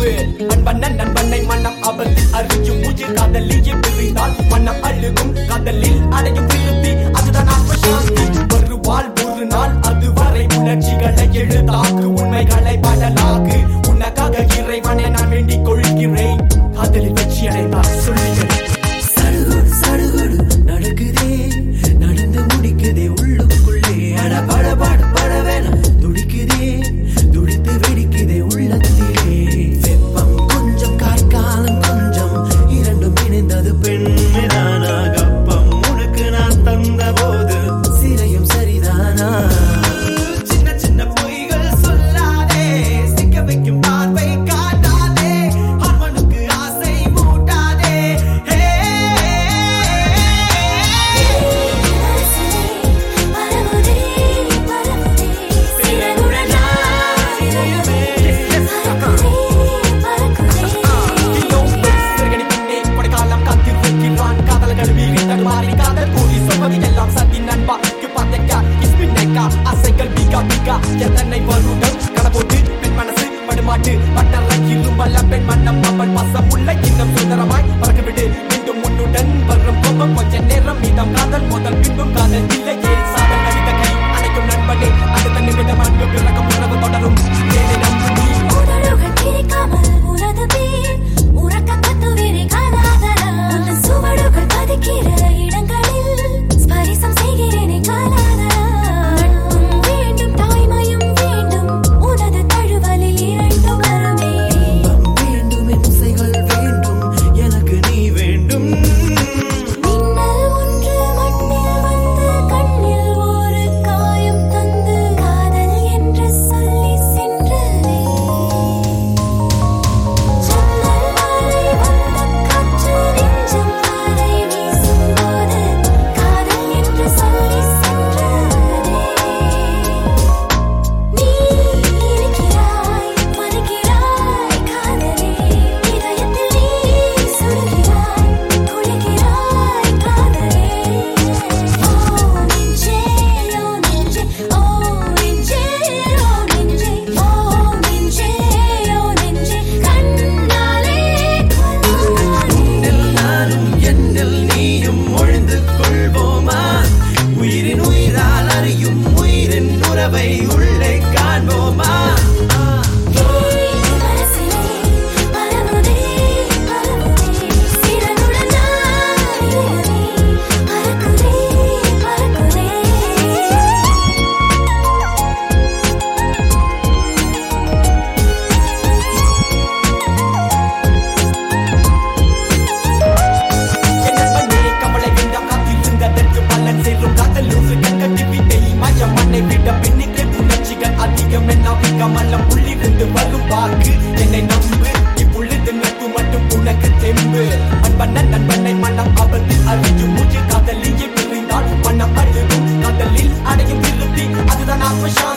தெம்பு அன்பண்ணன் நண்பனை மனம் அபத்தில் அறியும் உயிர் காதலியே பிரிந்தால் மனம் அழுகும் காதலில் அடையும் திருப்தி அதுதான் ஆத்ம சாந்தி வருவாள் ஒரு நாள் அதுவரை உணர்ச்சிகளை எழுதாக்கு உண்மைகளை படலாக்கு உனக்காக இறைவனை நான் வேண்டிக் கொள்கிறேன் காதலில் வெற்றி அடைந்தால் சொல்லுகிறேன் சடுகுடு சடுகுடு நடக்குதே நடந்து முடிக்குதே உள்ளுக்குள்ளே அட பட பட பட வேணாம் துடிக்குதே துடித்து வெடிக்குதே உள்ளத்திலே வெப்பம் கொஞ்சம் காற்காலம் கொஞ்சம் இரண்டும் இணைந்தது பெண்மைதானா கப்பம் உனக்கு நான் தந்த போது சிறையும் சரிதானா சின்ன சின்ன பொய்கள் சொல்லாதே சிக்க வைக்கும் பார்வை காட்டாதே ஹார்மோனுக்கு ஆசை மூட்டாதே ஹே பரவுதே பரவுதே சிறகுடனா இதயமே பறக்குதே பறக்குதே சிறுகடி பின்னே கொடைக்காலம் காத்திருக்கிறான் காதல் கழுவி தடுமாறி காதல் கூறி சொல்வது எல்லாம் சதி நண்பாக்கு பாத்தைக்கா இஸ்பின்னைக்கா ஆசைகள் பீகா பீகா எத்தனை வருடம் கடப்போட்டு பெண் மனசு படுமாட்டு பட்டற இரும்பல்ல பெண் மன்னம் அவள் வசம் உள்ள இன்னும் சுந்தரமாய் பறந்துவிடு மீண்டும் உன்னுடன் வரும் கோபம் கொஞ்ச நேரம் மீதம் காதல் முதல் பின்பும் காதல் இல்லையே சாதல் கடித கை அணைக்கும் நண்பனே அடுத்த நிமிடம் அன்பு பிறக்கும் உறவு தொடரும் ஏழை நம்பு நீ உதடுகள் பிரிக்காமல் உனது பேர் உறக்க கத்துவிரை காலாதரா உன் சுவடுகள் பதிக்கிற இடங்களில் ஸ்பரிசம் செய்கிறேனே காலாதரா நட்பும் வேண்டும் தாய்மையும் வேண்டும் உனது தழுவலில் இரண்டும் வருமே இன்பம் வேண்டும் இசைகள் வேண்டும் எனக்கு நீ வேண்டும் மின்னல் ஒன்று மண்ணில் வந்து கண்ணில் ஒரு காயம் தந்து காதல் என்று சொல்லி சென்றதே ஜன்னல் வரை வந்த காற்று நெஞ்சம் வரை வீசும்போது காதல் என்று சொல்லி சென்றதே நீ இருக்கிறாய் மதிக்கிறாய் காதலே இதயத்தில் நீ சுடுகிறாய் குளிக்கிறாய் காதலே ஓ நெஞ்சே ஓ நெஞ்சே ஓ நெஞ்சே ஓ நெஞ்சே ஓ நெஞ்சே ஓ நெஞ்சே கண்ணாலே கொல்லாதே என்னில் நானும் என்னில் நீயும் ஒழிந்து கொள்வோமா உயிரின் உயிரால் அறியும் உயிரின் உறவை உள்ளே காண்போமா மனசிலே பரவுதே பரவுதே சிறகுடன் நாடியதே பறக்குதே பறக்குதே என்னவனே கவலை வேண்டாம் காத்திருந்ததற்கு பலன் சேரும் காதல் லூசு கண்கட்டி விட்டை மயம் மண்ணை விட பின்னிக்கே உணர்ச்சிகள் அதிகம் என்ன கமலம் உள்ளிருந்து வரும் வாக்கு என்னை நம்பு இப்பொழுது நட்பு மட்டும் உனக்கு தெம்பு அன்பன நண்பனை மனம் அவதில் அறியும் மூச்சு காதலியே பிரிந்தால் மனம் அழுகும் காதலில் அடையும் திருப்தி அதுதான் ஆத்ம சாந்தி